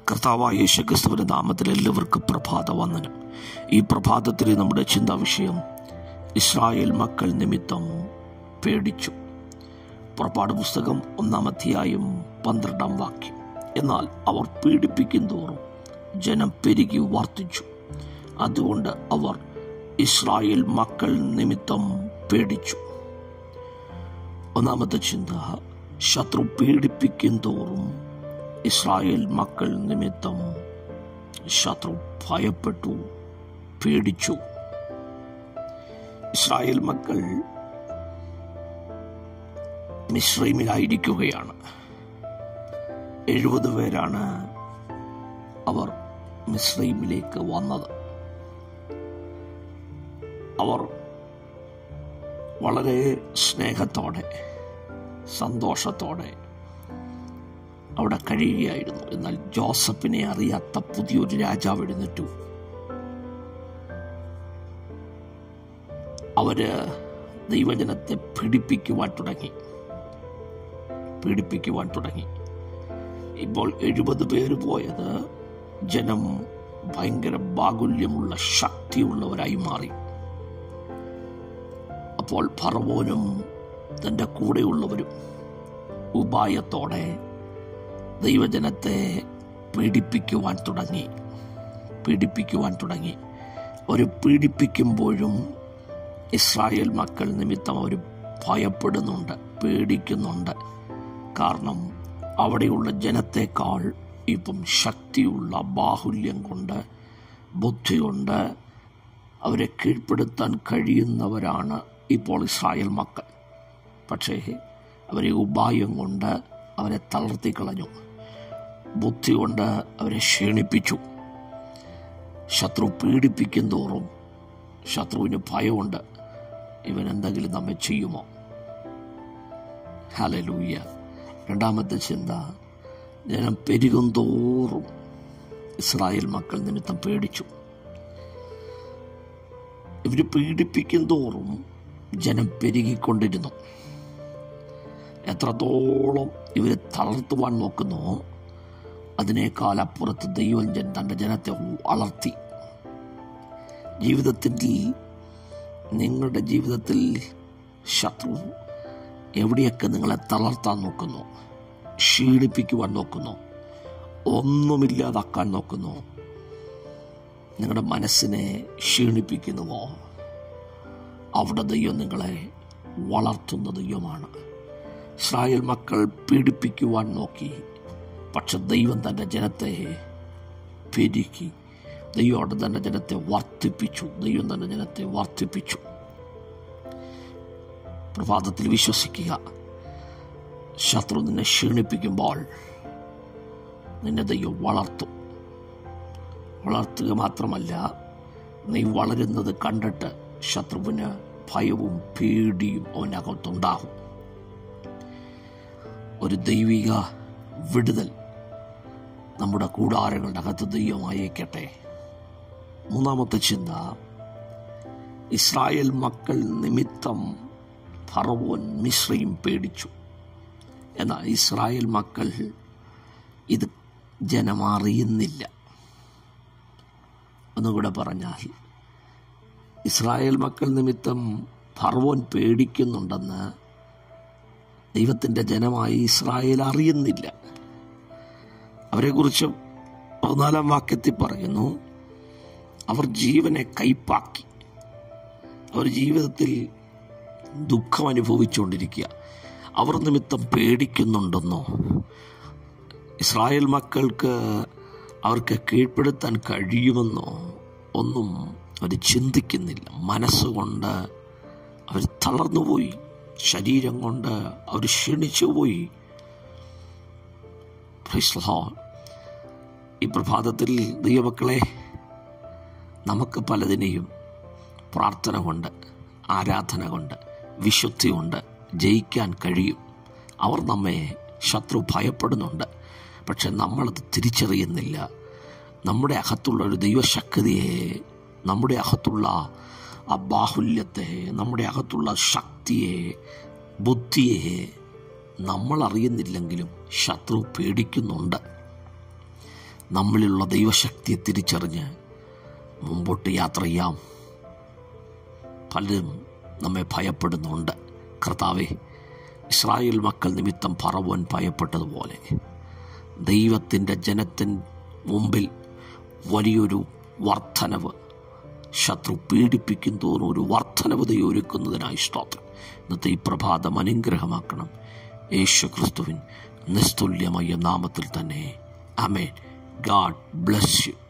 കർത്താവായ യേശുക്രിസ്തുവിന്റെ നാമത്തിൽ എല്ലാവർക്കും പ്രഭാത വന്ദനം ഈ പ്രഭാതത്തിൽ നമ്മുടെ ചിന്താ വിഷയം ഇസ്രായേൽ മക്കൾ നിമിത്തം പേടിച്ചു പുറപ്പാട് പുസ്തകം ഒന്നാം അധ്യായം പന്ത്രണ്ടാം വാക്യം എന്നാൽ അവർ പീഡിപ്പിക്കും തോറും ജനം പെരുകി വർദ്ധിച്ചു അതുകൊണ്ട് അവർ ഇസ്രായേൽ മക്കൾ നിമിത്തം പേടിച്ചു ഒന്നാമത്തെ ചിന്ത ശത്രു പീഡിപ്പിക്കും തോറും ഇസ്രായേൽ മക്കൾ നിമിത്തം ശത്രു ഭയപ്പെട്ടു പേടിച്ചു ഇസ്രായേൽ മക്കൾ മിശ്രൈമിലായിരിക്കുകയാണ് എഴുപത് പേരാണ് അവർ മിശ്രൈമിലേക്ക് വന്നത് അവർ വളരെ സ്നേഹത്തോടെ സന്തോഷത്തോടെ അവിടെ കഴിയുകയായിരുന്നു എന്നാൽ ജോസഫിനെ അറിയാത്ത പുതിയൊരു രാജാവ് എഴുന്നേറ്റു അവര് ദൈവജനത്തെ പീഡിപ്പിക്കുവാൻ തുടങ്ങി പീഡിപ്പിക്കുവാൻ തുടങ്ങി ഇപ്പോൾ എഴുപത് പേര് പോയത് ജനം ഭയങ്കര ബാകുല്യമുള്ള ശക്തിയുള്ളവരായി മാറി അപ്പോൾ ഫറവോനും തൻ്റെ കൂടെയുള്ളവരും ഉപായത്തോടെ ദൈവജനത്തെ പീഡിപ്പിക്കുവാൻ തുടങ്ങി പീഡിപ്പിക്കുവാൻ തുടങ്ങി അവർ പീഡിപ്പിക്കുമ്പോഴും ഇസ്രായേൽ മക്കൾ നിമിത്തം അവർ ഭയപ്പെടുന്നുണ്ട് പേടിക്കുന്നുണ്ട് കാരണം അവിടെയുള്ള ജനത്തെക്കാൾ ഇപ്പം ശക്തിയുള്ള ബാഹുല്യം കൊണ്ട് ബുദ്ധി കൊണ്ട് അവരെ കീഴ്പ്പെടുത്താൻ കഴിയുന്നവരാണ് ഇപ്പോൾ ഇസ്രായേൽ മക്കൾ പക്ഷേ അവരെ ഉപായം കൊണ്ട് അവരെ തളർത്തിക്കളഞ്ഞു ബുദ്ധി കൊണ്ട് അവരെ ക്ഷീണിപ്പിച്ചു ശത്രു പീഡിപ്പിക്കും തോറും ശത്രുവിന് ഭയമുണ്ട് ഇവൻ എന്തെങ്കിലും നമ്മെ ചെയ്യുമോ ഹലലൂയ രണ്ടാമത്തെ ചിന്ത ജനം പെരുകും തോറും ഇസ്രായേൽ മക്കൾ നിമിത്തം പേടിച്ചു ഇവർ പീഡിപ്പിക്കും തോറും ജനം പെരുകിക്കൊണ്ടിരുന്നു എത്രത്തോളം ഇവരെ തളർത്തുവാൻ നോക്കുന്നോ അതിനേക്കാൾ അപ്പുറത്ത് ദൈവം ജൻ തൻ്റെ ജനത്തെ വളർത്തി ജീവിതത്തിൽ നിങ്ങളുടെ ജീവിതത്തിൽ ശത്രു എവിടെയൊക്കെ നിങ്ങളെ തളർത്താൻ നോക്കുന്നു ക്ഷീണിപ്പിക്കുവാൻ നോക്കുന്നു ഒന്നുമില്ലാതാക്കാൻ നോക്കുന്നു നിങ്ങളുടെ മനസ്സിനെ ക്ഷീണിപ്പിക്കുന്നുവോ അവിടെ ദൈവം നിങ്ങളെ വളർത്തുന്ന ദൈവമാണ് ഇസ്രായേൽ മക്കൾ പീഡിപ്പിക്കുവാൻ നോക്കി പക്ഷെ ദൈവം തൻ്റെ ജനത്തെ പെരുക്കി ദൈവം അവിടെ തൻ്റെ ജനത്തെ വർദ്ധിപ്പിച്ചു ദൈവം തൻ്റെ ജനത്തെ വർദ്ധിപ്പിച്ചു പ്രഭാതത്തിൽ വിശ്വസിക്കുക ശത്രു നിന്നെ ക്ഷീണിപ്പിക്കുമ്പോൾ നിന്നെ ദൈവം വളർത്തും വളർത്തുക മാത്രമല്ല നീ വളരുന്നത് കണ്ടിട്ട് ശത്രുവിന് ഭയവും പേടിയും അവനകത്തുണ്ടാകും ഒരു ദൈവിക വിടുതൽ നമ്മുടെ കൂടാരങ്ങളുടെ അകത്ത് ദൈവമായേക്കട്ടെ മൂന്നാമത്തെ ചിന്ത ഇസ്രായേൽ മക്കൾ നിമിത്തം ഫറവോൻ മിശ്രയും പേടിച്ചു എന്നാൽ ഇസ്രായേൽ മക്കൾ ഇത് ജനമറിയുന്നില്ല ഒന്നുകൂടെ പറഞ്ഞാൽ ഇസ്രായേൽ മക്കൾ നിമിത്തം ഫർവോൻ പേടിക്കുന്നുണ്ടെന്ന് ദൈവത്തിൻ്റെ ജനമായി ഇസ്രായേൽ അറിയുന്നില്ല അവരെക്കുറിച്ച് പതിനാലാം വാക്യത്തിൽ പറയുന്നു അവർ ജീവനെ കൈപ്പാക്കി അവർ ജീവിതത്തിൽ ദുഃഖം അനുഭവിച്ചുകൊണ്ടിരിക്കുക അവർ നിമിത്തം പേടിക്കുന്നുണ്ടെന്നോ ഇസ്രായേൽ മക്കൾക്ക് അവർക്ക് കീഴ്പ്പെടുത്താൻ കഴിയുമെന്നോ ഒന്നും അവർ ചിന്തിക്കുന്നില്ല മനസ്സുകൊണ്ട് അവർ തളർന്നുപോയി ശരീരം കൊണ്ട് അവർ ക്ഷീണിച്ചുപോയി ഈ പ്രഭാതത്തിൽ ദൈവമക്കളെ നമുക്ക് പലതിനെയും പ്രാർത്ഥന കൊണ്ട് ആരാധന കൊണ്ട് വിശുദ്ധി കൊണ്ട് ജയിക്കാൻ കഴിയും അവർ നമ്മെ ശത്രു ഭയപ്പെടുന്നുണ്ട് പക്ഷെ നമ്മളത് തിരിച്ചറിയുന്നില്ല നമ്മുടെ അകത്തുള്ള ഒരു ദൈവശക്തിയെ നമ്മുടെ അകത്തുള്ള ആ ബാഹുല്യത്തെ നമ്മുടെ അകത്തുള്ള ശക്തിയെ ബുദ്ധിയെ നമ്മൾ അറിയുന്നില്ലെങ്കിലും ശത്രു പേടിക്കുന്നുണ്ട് നമ്മളിലുള്ള ദൈവശക്തിയെ തിരിച്ചറിഞ്ഞ് മുമ്പോട്ട് യാത്ര ചെയ്യാം പലരും നമ്മെ ഭയപ്പെടുന്നുണ്ട് കർത്താവെ ഇസ്രായേൽ മക്കൾ നിമിത്തം പറവോൻ ഭയപ്പെട്ടതുപോലെ ദൈവത്തിൻ്റെ ജനത്തിന് മുമ്പിൽ വലിയൊരു വർധനവ് ശത്രു പീഡിപ്പിക്കും തോറും ഒരു വർധനവ് ദൈവം ഒരുക്കുന്നതിനായി സ്തോത്രം ഇന്നത്തെ ഈ പ്രഭാതം അനുഗ്രഹമാക്കണം യേശു ക്രിസ്തുവിൻ നിസ്തുല്യമായ നാമത്തിൽ തന്നെ അമേൻ ഗാഡ് ബ്ലസ് യു